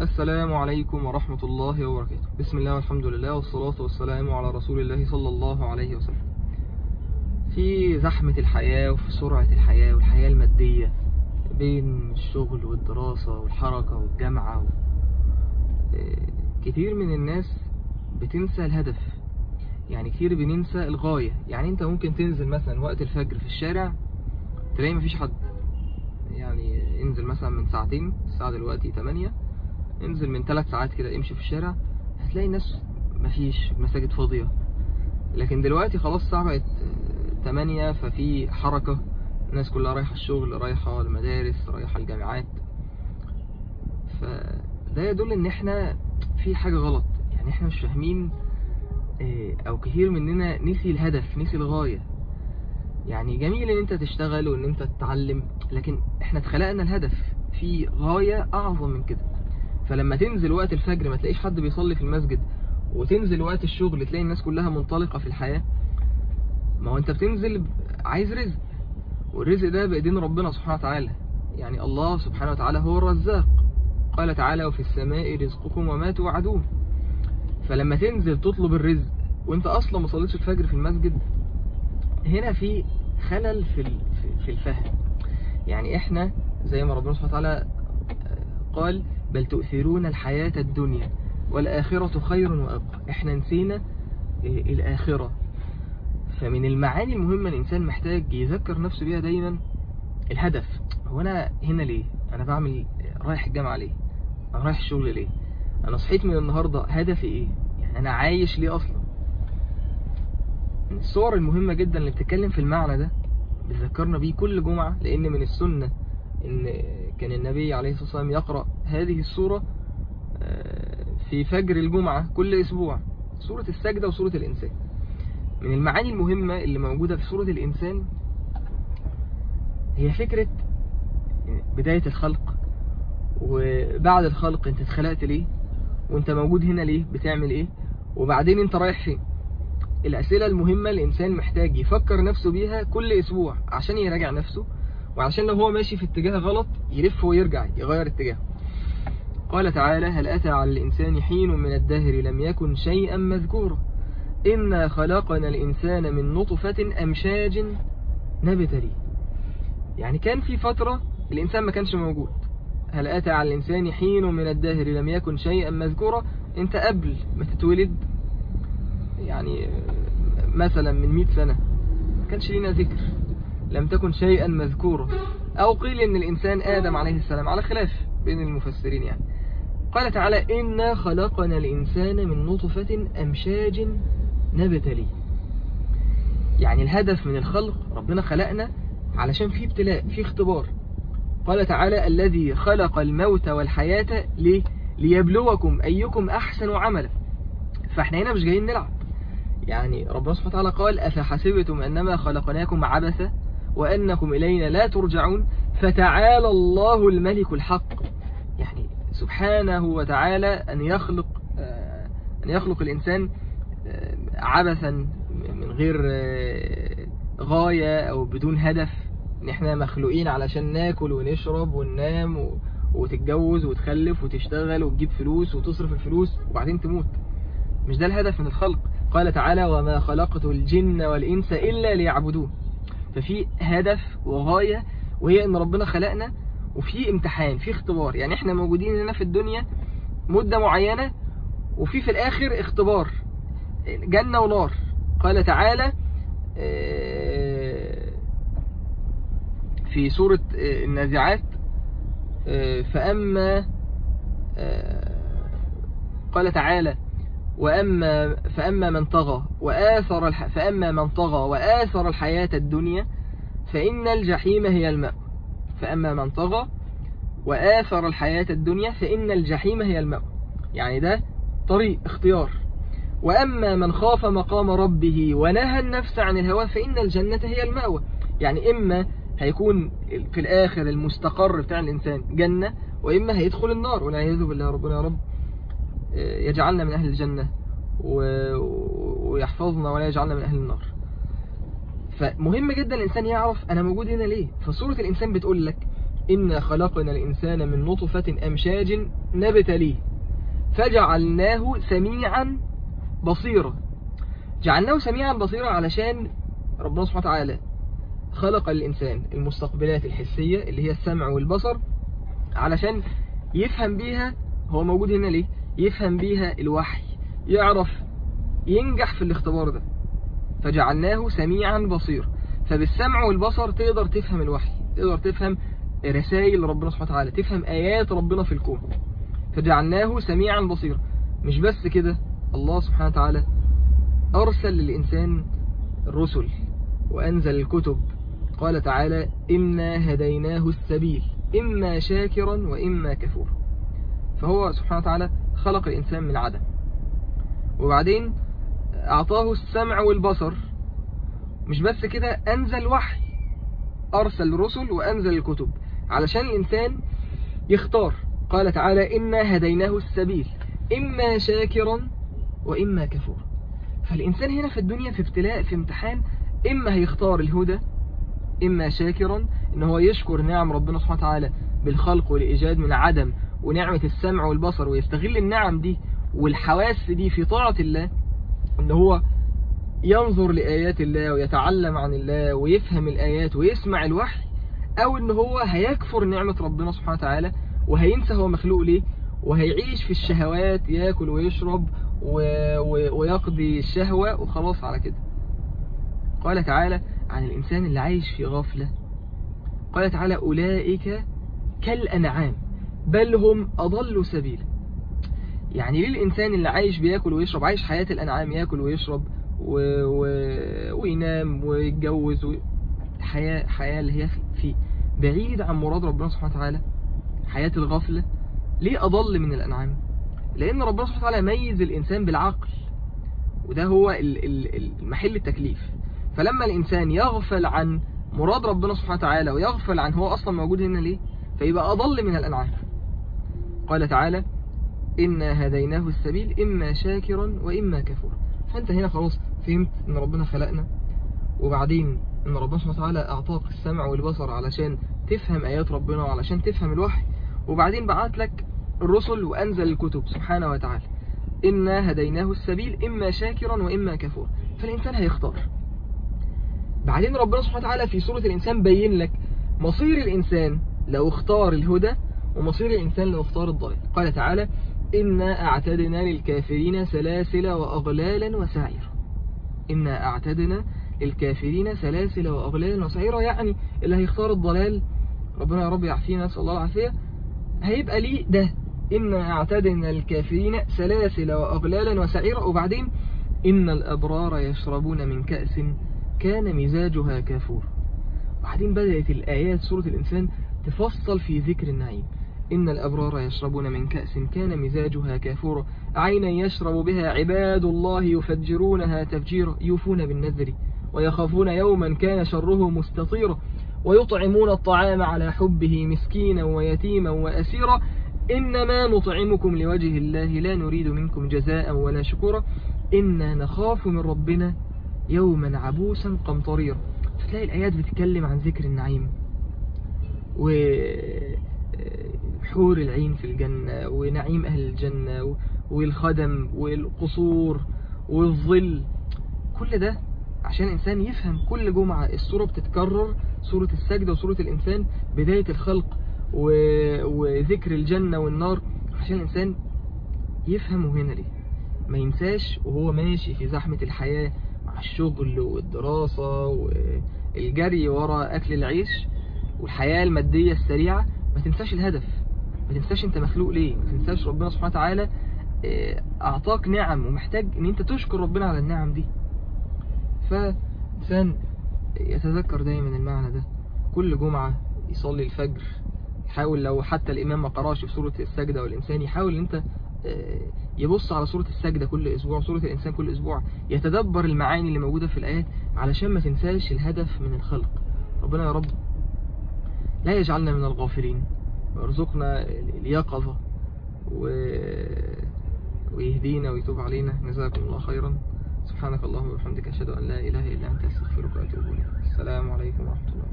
السلام عليكم ورحمة الله وبركاته بسم الله والحمد لله والصلاة والسلام على رسول الله صلى الله عليه وسلم في زحمة الحياة وفي سرعة الحياة والحياة المادية بين الشغل والدراسة والحركة والجامعة و... كتير من الناس بتنسى الهدف يعني كتير بننسى الغاية يعني انت ممكن تنزل مثلا وقت الفجر في الشارع تلاقي مفيش حد يعني انزل مثلا من ساعتين الساعة دلوقتي 8 انزل من 3 ساعات كده امشي في الشارع هتلاقي الناس مفيش مساجد فاضية لكن دلوقتي خلاص الساعة بقت 8 ففي حركة الناس كلها رايحة الشغل رايحة المدارس رايحة الجامعات فده يدل ان احنا في حاجة غلط يعني احنا مش فاهمين او كتير مننا نسي الهدف نسي الغاية يعني جميل ان انت تشتغل وان انت تتعلم لكن احنا اتخلقنا الهدف في غاية اعظم من كده فلما تنزل وقت الفجر ما تلاقيش حد بيصلي في المسجد وتنزل وقت الشغل تلاقي الناس كلها منطلقة في الحياة ما هو انت بتنزل عايز رزق والرزق ده بإيدين ربنا سبحانه وتعالى يعني الله سبحانه وتعالى هو الرزاق قال تعالى وفي السماء رزقكم وما توعدون فلما تنزل تطلب الرزق وانت اصلا ما صليتش الفجر في المسجد هنا في خلل في في الفهم يعني احنا زي ما ربنا سبحانه وتعالى قال بل تؤثرون الحياة الدنيا والآخرة خير وأبقى احنا نسينا الآخرة فمن المعاني المهمة الإنسان محتاج يذكر نفسه بيها دايما الهدف هو أنا هنا ليه أنا بعمل رايح الجامعة ليه أنا رايح الشغل ليه أنا صحيت من النهاردة هدفي إيه يعني أنا عايش ليه أصلا الصور المهمة جدا اللي بتتكلم في المعنى ده بتذكرنا بيه كل جمعة لأن من السنة إن كان النبي عليه الصلاة والسلام يقرأ هذه السورة في فجر الجمعة كل أسبوع سورة السجدة وسورة الإنسان من المعاني المهمة اللي موجودة في سورة الإنسان هي فكرة بداية الخلق وبعد الخلق انت اتخلقت ليه وانت موجود هنا ليه بتعمل ايه وبعدين انت رايح فين الأسئلة المهمة الإنسان محتاج يفكر نفسه بيها كل أسبوع عشان يراجع نفسه وعشان لو هو ماشي في اتجاه غلط يلف ويرجع يغير اتجاهه قال تعالى هل أتى على الإنسان حين من الدهر لم يكن شيئا مذكورا إنا خلقنا الإنسان من نطفة أمشاج نبتليه يعني كان في فترة الإنسان ما كانش موجود هل أتى على الإنسان حين من الدهر لم يكن شيئا مذكورا أنت قبل ما تتولد يعني مثلا من 100 سنة ما كانش لنا ذكر لم تكن شيئا مذكورا أو قيل إن الإنسان آدم عليه السلام على خلاف بين المفسرين يعني قال تعالى إنا خلقنا الإنسان من نطفة أمشاج نبتلي يعني الهدف من الخلق ربنا خلقنا علشان في ابتلاء في اختبار قال تعالى الذي خلق الموت والحياة ليه؟ ليبلوكم أيكم أحسن عملا فاحنا هنا مش جايين نلعب يعني ربنا سبحانه وتعالى قال أفحسبتم أنما خلقناكم عبثا وأنكم إلينا لا ترجعون فتعالى الله الملك الحق يعني سبحانه وتعالى أن يخلق أن يخلق الإنسان عبثا من غير غاية أو بدون هدف إن إحنا مخلوقين علشان ناكل ونشرب وننام وتتجوز وتخلف وتشتغل وتجيب فلوس وتصرف الفلوس وبعدين تموت مش ده الهدف من الخلق قال تعالى وما خلقت الجن والإنس إلا ليعبدون ففي هدف وغاية وهي ان ربنا خلقنا وفي امتحان في اختبار يعني احنا موجودين هنا في الدنيا مدة معينة وفي في الاخر اختبار جنة ونار قال تعالى في سورة النازعات فأما قال تعالى وأما فأما من طغى وآثر الح... فأما من طغى وآثر الحياة الدنيا فإن الجحيم هي الماء فأما من طغى وآثر الحياة الدنيا فإن الجحيم هي الماء يعني ده طريق اختيار وأما من خاف مقام ربه ونهى النفس عن الهوى فإن الجنة هي المأوى يعني إما هيكون في الآخر المستقر بتاع الإنسان جنة وإما هيدخل النار والعياذ بالله ربنا يا رب يجعلنا من أهل الجنة ويحفظنا ولا يجعلنا من أهل النار فمهم جدا الإنسان يعرف أنا موجود هنا ليه فسورة الإنسان بتقول لك إنا خلقنا الإنسان من نطفة أمشاج نبتليه فجعلناه سميعا بصيرا جعلناه سميعا بصيرا علشان ربنا سبحانه وتعالى خلق الإنسان المستقبلات الحسية اللي هي السمع والبصر علشان يفهم بيها هو موجود هنا ليه يفهم بيها الوحي يعرف ينجح في الاختبار ده فجعلناه سميعا بصيرا فبالسمع والبصر تقدر تفهم الوحي تقدر تفهم رسائل ربنا سبحانه وتعالى تفهم آيات ربنا في الكون فجعلناه سميعا بصيرا مش بس كده الله سبحانه وتعالى أرسل للإنسان الرسل وأنزل الكتب قال تعالى إنا هديناه السبيل إما شاكرا وإما كفورا فهو سبحانه وتعالى خلق الإنسان من عدم وبعدين أعطاه السمع والبصر مش بس كده أنزل وحي أرسل الرسل وأنزل الكتب علشان الإنسان يختار قال تعالى إنا هديناه السبيل إما شاكرا وإما كفورا فالإنسان هنا في الدنيا في ابتلاء في امتحان إما هيختار الهدى إما شاكرا إن هو يشكر نعم ربنا سبحانه وتعالى بالخلق والإيجاد من عدم ونعمة السمع والبصر ويستغل النعم دي والحواس دي في طاعة الله إن هو ينظر لآيات الله ويتعلم عن الله ويفهم الآيات ويسمع الوحي أو إن هو هيكفر نعمة ربنا سبحانه وتعالى وهينسى هو مخلوق ليه وهيعيش في الشهوات ياكل ويشرب و... و... ويقضي الشهوة وخلاص على كده قال تعالى عن الإنسان اللي عايش في غفلة قال تعالى أولئك كالأنعام بل هم أضلوا سبيلا يعني ليه الإنسان اللي عايش بياكل ويشرب عايش حياة الأنعام ياكل ويشرب و... و... وينام ويتجوز و... حياة حياة اللي هي في بعيد عن مراد ربنا سبحانه وتعالى حياة الغفلة ليه أضل من الأنعام لأن ربنا سبحانه وتعالى ميز الإنسان بالعقل وده هو المحل التكليف فلما الإنسان يغفل عن مراد ربنا سبحانه وتعالى ويغفل عن هو أصلا موجود هنا ليه فيبقى أضل من الأنعام قال تعالى إنا هديناه السبيل إما شاكرا وإما كفورا فأنت هنا خلاص فهمت إن ربنا خلقنا وبعدين إن ربنا سبحانه وتعالى أعطاك السمع والبصر علشان تفهم آيات ربنا وعلشان تفهم الوحي وبعدين بعت لك الرسل وأنزل الكتب سبحانه وتعالى إنا هديناه السبيل إما شاكرا وإما كفورا فالإنسان هيختار بعدين ربنا سبحانه وتعالى في سورة الإنسان بين لك مصير الإنسان لو اختار الهدى ومصير الإنسان لو اختار الضلال قال تعالى إنا أعتدنا للكافرين سلاسل وأغلالا وسعيرا إنا أعتدنا للكافرين سلاسل وأغلالا وسعيرا يعني اللي هيختار الضلال ربنا يا رب يعافينا نسأل الله العافية هيبقى ليه ده إنا أعتدنا للكافرين سلاسل وأغلالا وسعيرا وبعدين إن الأبرار يشربون من كأس كان مزاجها كافور وبعدين بدأت الآيات سورة الإنسان تفصل في ذكر النعيم إن الأبرار يشربون من كأس كان مزاجها كافورا عينا يشرب بها عباد الله يفجرونها تفجيرا يوفون بالنذر ويخافون يوما كان شره مستطيرا ويطعمون الطعام على حبه مسكينا ويتيما وأسيرا إنما نطعمكم لوجه الله لا نريد منكم جزاء ولا شكورا إنا نخاف من ربنا يوما عبوسا قمطريرا فتلاقي الآيات بتتكلم عن ذكر النعيم وحور العين في الجنة ونعيم أهل الجنة والخدم والقصور والظل كل ده عشان الإنسان يفهم كل جمعة السورة بتتكرر سورة السجدة وسورة الإنسان بداية الخلق و... وذكر الجنة والنار عشان الإنسان يفهمه هنا ليه ما ينساش وهو ماشي في زحمة الحياة مع الشغل والدراسة والجري ورا أكل العيش والحياة المادية السريعة ما تنساش الهدف ما تنساش انت مخلوق ليه ما تنساش ربنا سبحانه وتعالى أعطاك نعم ومحتاج ان انت تشكر ربنا على النعم دي فإنسان يتذكر دايما المعنى ده كل جمعة يصلي الفجر يحاول لو حتى الإمام ما قراش في سورة السجدة والإنسان يحاول أنت يبص على سورة السجدة كل أسبوع سورة الإنسان كل أسبوع يتدبر المعاني اللي موجودة في الآيات علشان ما تنساش الهدف من الخلق ربنا يا رب لا يجعلنا من الغافلين ويرزقنا اليقظة و... ويهدينا ويتوب علينا جزاكم الله خيرا سبحانك اللهم وبحمدك أشهد أن لا إله إلا أنت أستغفرك وأتوب إليك السلام عليكم ورحمة الله